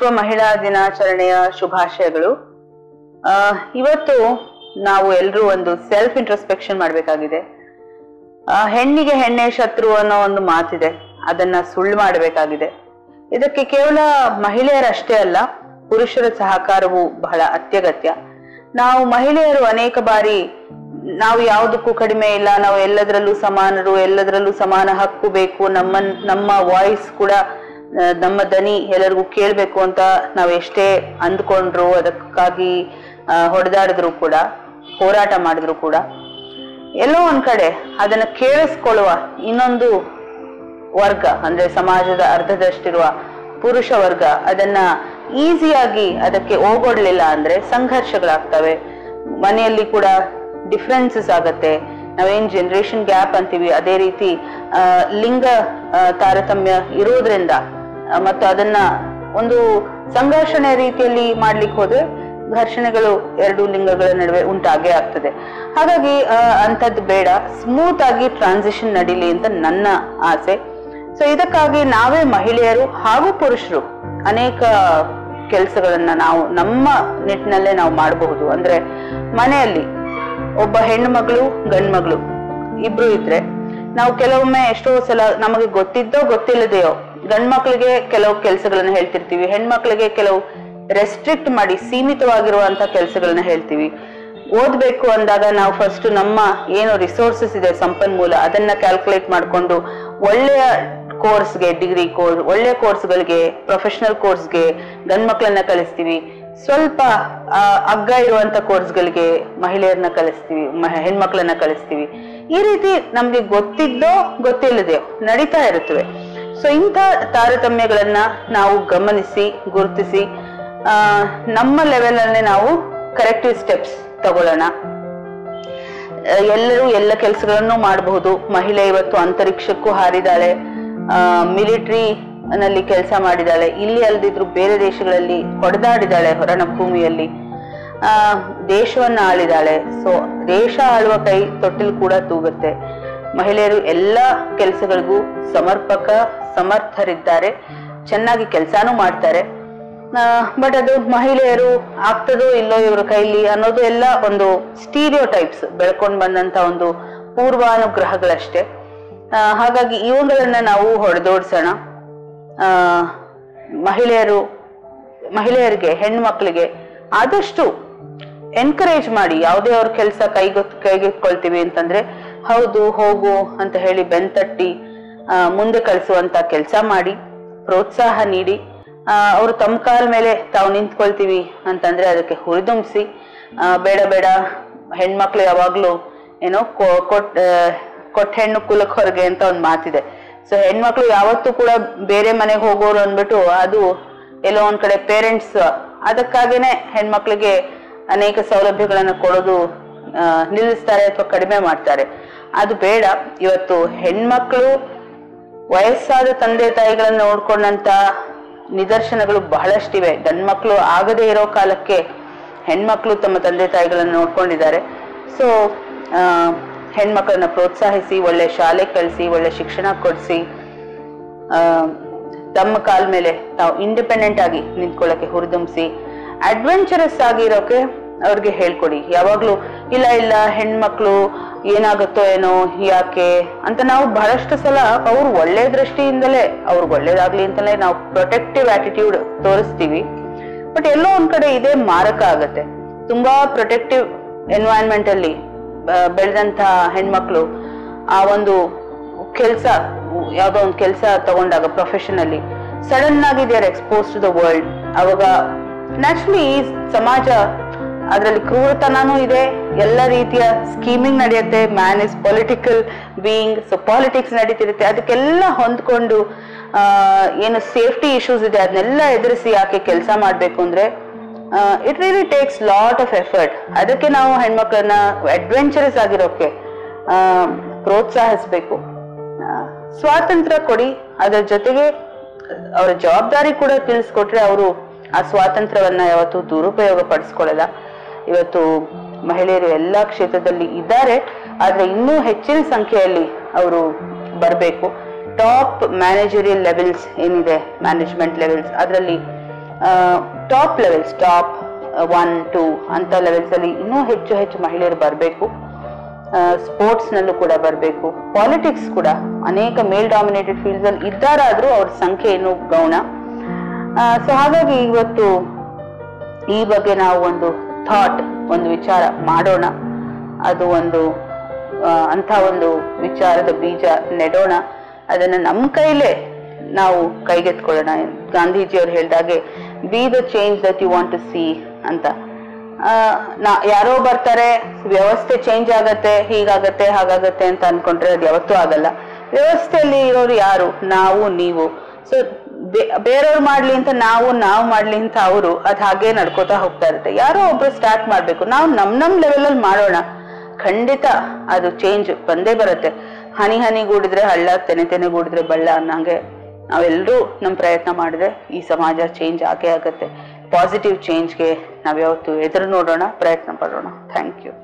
ವಿಶ್ವ ಮಹಿಳಾ ದಿನಾಚರಣೆಯ ಶುಭಾಶಯಗಳು ಆ, ಇವತ್ತು ನಾವು ಎಲ್ಲರೂ ಒಂದು ಸೆಲ್ಫ್ ಇಂಟ್ರಸ್ಪೆಕ್ಷನ್ ಮಾಡಬೇಕಾಗಿದೆ ಹೆಣ್ಣಿಗೆ ಹೆಣ್ಣೆ ಶತ್ರು ಅನ್ನೋ ಒಂದು ಮಾತಿದೆ ಅದನ್ನ ಸುಳ್ಳು ಮಾಡಬೇಕಾಗಿದೆ ಇದಕ್ಕೆ ಕೇವಲ ಮಹಿಳೆಯರಷ್ಟೇ ಅಲ್ಲ ಪುರುಷರ ಸಹಕಾರವು ಬಹಳ ಅತ್ಯಗತ್ಯ ನಾವು ಮಹಿಳೆಯರು ಅನೇಕ ಬಾರಿ ನಾವು ಯಾವುದಕ್ಕೂ ಕಡಿಮೆ ಇಲ್ಲ ನಾವು ಎಲ್ಲದರಲ್ಲೂ ಸಮಾನರು ಎಲ್ಲದರಲ್ಲೂ ಸಮಾನ ಹಕ್ಕು ಬೇಕು ನಮ್ಮ ನಮ್ಮ ವಾಯ್ಸ್ ಕೂಡ ಆ, ನಮ್ಮ ದನಿ ಎಲ್ಲರಿಗೂ ಕೇಳಬೇಕು ಅಂತ ನಾವು ಎಷ್ಟೇ ಅಂದ್ಕೊಂಡ್ರು ಅದಕ್ಕಾಗಿ ಆ, ಹೊಡೆದಾಡಿದ್ರು ಕೂಡ ಹೋರಾಟ ಮಾಡಿದ್ರು ಕೂಡ ಎಲ್ಲೋ ಒಂದ್ ಕಡೆ ಅದನ್ನ ಕೇಳಿಸ್ಕೊಳ್ಳುವ ಇನ್ನೊಂದು ವರ್ಗ ಅಂದ್ರೆ ಸಮಾಜದ ಅರ್ಧದಷ್ಟಿರುವ ಪುರುಷ ವರ್ಗ ಅದನ್ನ ಈಸಿಯಾಗಿ ಅದಕ್ಕೆ ಓಗೊಡ್ಲಿಲ್ಲ ಅಂದ್ರೆ ಸಂಘರ್ಷಗಳಾಗ್ತವೆ ಮನೆಯಲ್ಲಿ ಕೂಡ ಡಿಫ್ರೆನ್ಸಸ್ ಆಗತ್ತೆ ನಾವೇನ್ ಜನರೇಷನ್ ಗ್ಯಾಪ್ ಅಂತೀವಿ ಅದೇ ರೀತಿ ಆ, ಲಿಂಗ ಆ, ತಾರತಮ್ಯ ಇರೋದ್ರಿಂದ ಆ, ಮತ್ತು ಅದನ್ನ ಒಂದು ಸಂಘರ್ಷಣೆ ರೀತಿಯಲ್ಲಿ ಮಾಡ್ಲಿಕ್ಕೆ ಹೋದ್ರೆ ಘರ್ಷಣೆಗಳು ಎರಡು ಲಿಂಗಗಳ ನಡುವೆ ಉಂಟಾಗೇ ಆಗ್ತದೆ ಹಾಗಾಗಿ ಆ, ಅಂಥದ್ದು ಬೇಡ ಸ್ಮೂತ್ ಆಗಿ ಟ್ರಾನ್ಸಿಷನ್ ನಡೀಲಿ ಅಂತ ನನ್ನ ಆಸೆ ಸೊ ಇದಕ್ಕಾಗಿ ನಾವೇ ಮಹಿಳೆಯರು ಹಾಗೂ ಪುರುಷರು ಅನೇಕ ಕೆಲಸಗಳನ್ನ ನಾವು ನಮ್ಮ ನಿಟ್ಟಿನಲ್ಲೇ ನಾವು ಮಾಡಬಹುದು ಅಂದ್ರೆ ಮನೆಯಲ್ಲಿ ಒಬ್ಬ ಹೆಣ್ಣು ಮಗಳು ಗಂಡು ಮಗಳು ಇಬ್ರು ಇದ್ರೆ ನಾವು ಕೆಲವೊಮ್ಮೆ ಎಷ್ಟೋ ಸಲ ನಮಗೆ ಗೊತ್ತಿದ್ದೋ ಗೊತ್ತಿಲ್ಲದೆಯೋ ಗಂಡ್ ಮಕ್ಳಿಗೆ ಕೆಲವು ಕೆಲಸಗಳನ್ನ ಹೇಳ್ತಿರ್ತೀವಿ ಹೆಣ್ಮಕ್ಳಿಗೆ ಕೆಲವು ರೆಸ್ಟ್ರಿಕ್ಟ್ ಮಾಡಿ ಸೀಮಿತವಾಗಿರುವಂತ ಕೆಲಸಗಳನ್ನ ಹೇಳ್ತೀವಿ ಓದ್ಬೇಕು ಅಂದಾಗ ನಾವು ಫಸ್ಟ್ ನಮ್ಮ ಏನು ರಿಸೋರ್ಸಸ್ ಇದೆ ಸಂಪನ್ಮೂಲ ಅದನ್ನ ಕ್ಯಾಲ್ಕುಲೇಟ್ ಮಾಡ್ಕೊಂಡು ಒಳ್ಳೆಯ ಕೋರ್ಸ್ಗೆ ಡಿಗ್ರಿ ಕೋರ್ಸ್ ಒಳ್ಳೆಯ ಕೋರ್ಸ್ಗಳಿಗೆ ಪ್ರೊಫೆಷನಲ್ ಕೋರ್ಸ್ಗೆ ಗಂಡ್ ಮಕ್ಳನ್ನ ಕಲಿಸ್ತೀವಿ ಸ್ವಲ್ಪ ಆ, ಅಗ್ಗ ಇರುವಂತ ಕೋರ್ಸ್ಗಳಿಗೆ ಮಹಿಳೆಯರನ್ನ ಕಲಿಸ್ತೀವಿ ಮ- ಹೆಣ್ಮಕ್ಳನ್ನ ಕಲಿಸ್ತೀವಿ ಈ ರೀತಿ ನಮ್ಗೆ ಗೊತ್ತಿದ್ದೋ ಗೊತ್ತಿಲ್ಲದೆಯೋ ನಡೀತಾ ಇರುತ್ತವೆ ಸೊ ಇಂಥ ತಾರತಮ್ಯಗಳನ್ನ ನಾವು ಗಮನಿಸಿ ಗುರುತಿಸಿ ಆ, ನಮ್ಮ ಲೆವೆಲ್ ಅಲ್ಲಿ ನಾವು ಕರೆಕ್ಟಿವ್ ಸ್ಟೆಪ್ಸ್ ತಗೊಳ್ಳೋಣ ಆ, ಎಲ್ಲರೂ ಎಲ್ಲ ಕೆಲಸಗಳನ್ನು ಮಾಡಬಹುದು ಮಹಿಳೆ ಇವತ್ತು ಅಂತರಿಕ್ಷಕ್ಕೂ ಹಾರಿದಾಳೆ ಮಿಲಿಟರಿ ನಲ್ಲಿ ಕೆಲಸ ಮಾಡಿದಾಳೆ ಇಲ್ಲಿ ಅಲ್ದಿದ್ರು ಬೇರೆ ದೇಶಗಳಲ್ಲಿ ಹೊಡೆದಾಡಿದಾಳೆ ಹೊರನ ಭೂಮಿಯಲ್ಲಿ ಆ ದೇಶವನ್ನ ಆಳಿದಾಳೆ ಸೊ ದೇಶ ಆಳುವ ಕೈ ತೊಟ್ಟಿಲು ಕೂಡ ತೂಗುತ್ತೆ ಮಹಿಳೆಯರು ಎಲ್ಲ ಕೆಲಸಗಳಿಗೂ ಸಮರ್ಪಕ ಸಮರ್ಥರಿದ್ದಾರೆ ಚೆನ್ನಾಗಿ ಕೆಲಸನೂ ಮಾಡ್ತಾರೆ ಬಟ್ ಅದು ಮಹಿಳೆಯರು ಆಗ್ತದೋ ಇಲ್ಲೋ ಇವ್ರ ಕೈಲಿ ಅನ್ನೋದು ಎಲ್ಲ ಒಂದು ಸ್ಟೀರಿಯೋ ಟೈಪ್ಸ್ ಬೆಳ್ಕೊಂಡ್ ಬಂದಂತ ಒಂದು ಪೂರ್ವಾನುಗ್ರಹಗಳಷ್ಟೇ ಆ, ಹಾಗಾಗಿ ಇವುಗಳನ್ನ ನಾವು ಹೊಡೆದೋಡ್ಸೋಣ ಆ, ಮಹಿಳೆಯರು ಮಹಿಳೆಯರಿಗೆ ಹೆಣ್ಮಕ್ಳಿಗೆ ಆದಷ್ಟು ಎನ್ಕರೇಜ್ ಮಾಡಿ ಯಾವುದೇ ಅವ್ರ ಕೆಲಸ ಕೈಗೊತ್ ಕೈಗೆತ್ಕೊಳ್ತೀವಿ ಅಂತಂದ್ರೆ ಹೌದು ಹೋಗು ಅಂತ ಹೇಳಿ ಬೆನ್ತಟ್ಟಿ ಆ, ಮುಂದೆ ಕಳಿಸುವಂತ ಕೆಲಸ ಮಾಡಿ ಪ್ರೋತ್ಸಾಹ ನೀಡಿ ಅವರು ತಮ್ಮ ಕಾಲ ಮೇಲೆ ತಾವು ನಿಂತ್ಕೊಳ್ತೀವಿ ಅಂತಂದ್ರೆ ಅದಕ್ಕೆ ಹುರಿದುಂಬಿಸಿ ಬೇಡ ಬೇಡ ಹೆಣ್ಮಕ್ಳು ಯಾವಾಗ್ಲೂ ಏನೋ ಕೊ- ಕೊಟ್ ಆ, ಕೊಟ್ಟ ಹೆಣ್ಣು ಕುಲಕ್ ಹೊರಗೆ ಅಂತ ಒಂದು ಮಾತಿದೆ ಸೊ ಹೆಣ್ಮಕ್ಳು ಯಾವತ್ತೂ ಕೂಡ ಬೇರೆ ಮನೆಗೆ ಹೋಗೋರು ಅಂದ್ಬಿಟ್ಟು ಅದು ಎಲ್ಲೋ ಒಂದ್ ಕಡೆ ಪೇರೆಂಟ್ಸ್ ಅದಕ್ಕಾಗೇನೆ ಹೆಣ್ಮಕ್ಳಿಗೆ ಅನೇಕ ಸೌಲಭ್ಯಗಳನ್ನ ಕೊಡೋದು ಆ, ನಿಲ್ಲಿಸ್ತಾರೆ ಅಥವಾ ಕಡಿಮೆ ಮಾಡ್ತಾರೆ ಅದು ಬೇಡ ಇವತ್ತು ಹೆಣ್ಮಕ್ಳು ವಯಸ್ಸಾದ ತಂದೆ ತಾಯಿಗಳನ್ನ ನೋಡ್ಕೊಂಡಂತ ನಿದರ್ಶನಗಳು ಬಹಳಷ್ಟಿವೆ ಗಂಡ್ಮಕ್ಳು ಆಗದೇ ಇರೋ ಕಾಲಕ್ಕೆ ಹೆಣ್ಮಕ್ಳು ತಮ್ಮ ತಂದೆ ತಾಯಿಗಳನ್ನ ನೋಡ್ಕೊಂಡಿದ್ದಾರೆ ಸೊ ಹೆಣ್ಮಕ್ಳನ್ನ ಪ್ರೋತ್ಸಾಹಿಸಿ ಒಳ್ಳೆ ಶಾಲೆ ಕಳಿಸಿ ಒಳ್ಳೆ ಶಿಕ್ಷಣ ಕೊಡಿಸಿ ತಮ್ಮ ಕಾಲ ಮೇಲೆ ತಾವು ಇಂಡಿಪೆಂಡೆಂಟ್ ಆಗಿ ನಿಂತ್ಕೊಳ್ಳಕ್ಕೆ ಹುರಿದುಂಬಿಸಿ ಅಡ್ವೆಂಚರಸ್ ಆಗಿರೋಕೆ ಅವ್ರಿಗೆ ಹೇಳ್ಕೊಡಿ ಯಾವಾಗ್ಲೂ ಇಲ್ಲ ಇಲ್ಲ ಹೆಣ್ಮಕ್ಳು ಏನಾಗುತ್ತೋ ಏನೋ ಯಾಕೆ ಅಂತ ನಾವು ಬಹಳಷ್ಟು ಸಲ ಅವ್ರು ಒಳ್ಳೆ ದೃಷ್ಟಿಯಿಂದಲೇ ಅವ್ರಿಗೆ ಒಳ್ಳೇದಾಗ್ಲಿ ಅಂತಲೇ ನಾವು ಪ್ರೊಟೆಕ್ಟಿವ್ ಆಟಿಟ್ಯೂಡ್ ತೋರಿಸ್ತೀವಿ ಬಟ್ ಎಲ್ಲೋ ಒಂದ್ ಕಡೆ ಇದೇ ಮಾರಕ ಆಗತ್ತೆ ತುಂಬಾ ಪ್ರೊಟೆಕ್ಟಿವ್ ಎನ್ವೈರನ್ಮೆಂಟ್ ಅಲ್ಲಿ ಬ- ಬೆಳೆದಂತ ಹೆಣ್ಮಕ್ಳು ಆ ಒಂದು ಕೆಲಸ ಯಾವ್ದೋ ಒಂದು ಕೆಲಸ ತಗೊಂಡಾಗ ಪ್ರೊಫೆಷನಲ್ಲಿ ಸಡನ್ ಆಗಿ they are expose to the world ಅವಾಗ ನ್ಯಾಚುರಲಿ ಈ ಸಮಾಜ ಅದರಲ್ಲಿ ಕ್ರೂರತನೂ ಇದೆ ಎಲ್ಲ ರೀತಿಯ ಸ್ಕೀಮಿಂಗ್ ನಡೆಯುತ್ತೆ man is political being so politics ನಡೀತಿರುತ್ತೆ ಅದಕ್ಕೆಲ್ಲ ಹೊಂದ್ಕೊಂಡು ಆ, ಏನು ಸೇಫ್ಟಿ ಇಶ್ಯೂಸ್ ಇದೆ ಅದನ್ನೆಲ್ಲ ಎದುರಿಸಿ ಯಾಕೆ ಕೆಲಸ ಮಾಡಬೇಕು ಅಂದ್ರೆ it really takes lot of effort ಅದಕ್ಕೆ ನಾವು ಹೆಣ್ಮಕ್ಳನ್ನ ಅಡ್ವೆಂಚರಸ್ ಆಗಿರೋಕೆ ಆ, ಪ್ರೋತ್ಸಾಹಿಸ್ಬೇಕು ಆ, ಸ್ವಾತಂತ್ರ್ಯ ಕೊಡಿ ಅದರ ಜೊತೆಗೆ ಅವರ ಜವಾಬ್ದಾರಿ ಕೂಡ ತಿಳಿಸ್ಕೊಟ್ರೆ ಅವರು ಆ ಸ್ವಾತಂತ್ರ್ಯವನ್ನ ಯಾವತ್ತೂ ದುರುಪಯೋಗ ಪಡಿಸ್ಕೊಳ್ಳಲ್ಲ ಇವತ್ತು ಮಹಿಳೆಯರು ಎಲ್ಲಾ ಕ್ಷೇತ್ರದಲ್ಲಿ ಇದ್ದಾರೆ ಆದ್ರೆ ಇನ್ನೂ ಹೆಚ್ಚಿನ ಸಂಖ್ಯೆಯಲ್ಲಿ ಅವರು ಬರಬೇಕು ಟಾಪ್ ಮ್ಯಾನೇಜರಿಯಲ್ ಲೆವೆಲ್ಸ್ ಏನಿದೆ ಮ್ಯಾನೇಜ್ಮೆಂಟ್ ಲೆವೆಲ್ಸ್ ಅದರಲ್ಲಿ top levels top one two ಅಂತ ಲೆವೆಲ್ಸ್ ಅಲ್ಲಿ ಇನ್ನೂ ಹೆಚ್ಚು ಹೆಚ್ಚು ಮಹಿಳೆಯರು ಬರಬೇಕು ಸ್ಪೋರ್ಟ್ಸ್ನಲ್ಲೂ ಕೂಡ ಬರಬೇಕು ಪಾಲಿಟಿಕ್ಸ್ ಕೂಡ ಅನೇಕ ಮೇಲ್ ಡಾಮಿನೇಟೆಡ್ ಫೀಲ್ಡ್ಸ್ ಅಲ್ಲಿ ಇದ್ದಾರಾದ್ರೂ ಅವ್ರ ಸಂಖ್ಯೆ ಇನ್ನೂ ಗೌಣ ಸೊ ಹಾಗಾಗಿ ಇವತ್ತು ಈ ಬಗ್ಗೆ ನಾವು ಒಂದು ಥಾಟ್ ಒಂದು ವಿಚಾರ ಮಾಡೋಣ ಅದು ಒಂದು ಆ, ಅಂಥ ಒಂದು ವಿಚಾರದ ಬೀಜ ನೆಡೋಣ ಅದನ್ನ ನಮ್ಮ ಕೈಲೇ ನಾವು ಕೈಗೆತ್ಕೊಳ್ಳೋಣ ಗಾಂಧೀಜಿಯವರು ಹೇಳಿದಾಗೆ be the change that you want to see ಅಂತ ಆ, ನಾ ಯಾರೋ ಬರ್ತಾರೆ ವ್ಯವಸ್ಥೆ ಚೇಂಜ್ ಆಗತ್ತೆ ಹೀಗಾಗತ್ತೆ ಹಾಗಾಗತ್ತೆ ಅಂತ ಅನ್ಕೊಂಡ್ರೆ ಅದು ಯಾವತ್ತೂ ಆಗಲ್ಲ ವ್ಯವಸ್ಥೆಯಲ್ಲಿ ಇರೋರು ಯಾರು ನಾವು ನೀವು ಸೊ ಬೇರೆಯವ್ರು ಮಾಡ್ಲಿ ಅಂತ ನಾವು ನಾವು ಮಾಡ್ಲಿ ಅಂತ ಅವರು ಅದ್ ಹಾಗೆ ನಡ್ಕೋತಾ ಹೋಗ್ತಾ ಇರುತ್ತೆ ಯಾರೋ ಒಬ್ರು ಸ್ಟಾರ್ಟ್ ಮಾಡ್ಬೇಕು ನಾವು ನಮ್ ನಮ್ ಲೆವೆಲ್ ಅಲ್ಲಿ ಮಾಡೋಣ ಖಂಡಿತ ಅದು ಚೇಂಜ್ ಬಂದೇ ಬರುತ್ತೆ ಹನಿ ಹನಿ ಗೂಡಿದ್ರೆ ಹಳ್ಳ ತೆನೆ ತೆನೆ ಗೂಡಿದ್ರೆ ಬಳ್ಳ ಅನ್ನಂಗೆ ನಾವೆಲ್ಲರೂ ನಮ್ಮ ಪ್ರಯತ್ನ ಮಾಡಿದ್ರೆ ಈ ಸಮಾಜ ಚೇಂಜ್ ಆಗೇ ಆಗತ್ತೆ ಪಾಸಿಟಿವ್ ಚೇಂಜ್ಗೆ ನಾವ್ಯಾವತ್ತು ಎದುರು ನೋಡೋಣ ಪ್ರಯತ್ನ ಪಡೋಣ ಥ್ಯಾಂಕ್ ಯು